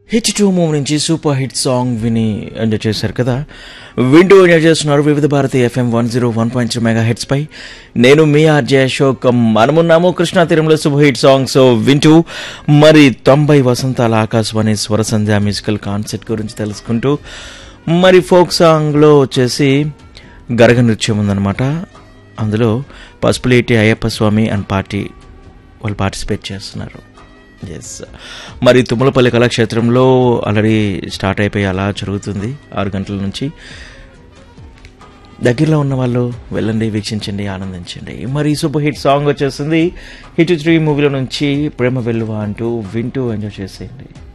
hit two movie నుంచి super hit song విని enjoy చేశారు కదా వింటూ ఎంజాయ్ చేస్తున్నారు Vividh Bharati FM one zero one point three megahertz పై నేను మీ ఆర్జే అశోక్ మనమున్నాము కృష్ణా తీరంలో సూపర్ హిట్ సాంగ్స్ వింటూ మరి తొంభై వసంతాల ఆకాశవాణి స్వర సంధ్య మ్యూజికల్ కాన్సెప్ట్ గురించి తెలుసుకుంటూ మరి ఫోక్ సాంగ్లో వచ్చేసి గరగ నృత్యం ఉందన్నమాట అందులో పసుపులేటి అయ్యప్ప స్వామి అండ్ పార్టీ వాళ్ళు పార్టిసిపేట్ చేస్తున్నారు ఎస్ మరి తుమ్మలపల్లి కళాక్షేత్రంలో ఆల్రెడీ స్టార్ట్ అయిపోయి అలా జరుగుతుంది ఆరు గంటల నుంచి దగ్గరలో ఉన్న వాళ్ళు వెళ్ళండి వీక్షించండి ఆనందించండి మరి సూపర్ హిట్ సాంగ్ వచ్చేస్తుంది హిట్ త్రీ మూవీలో నుంచి ప్రేమ వెల్లువ అంటూ వింటూ ఎంజాయ్ చేసేయండి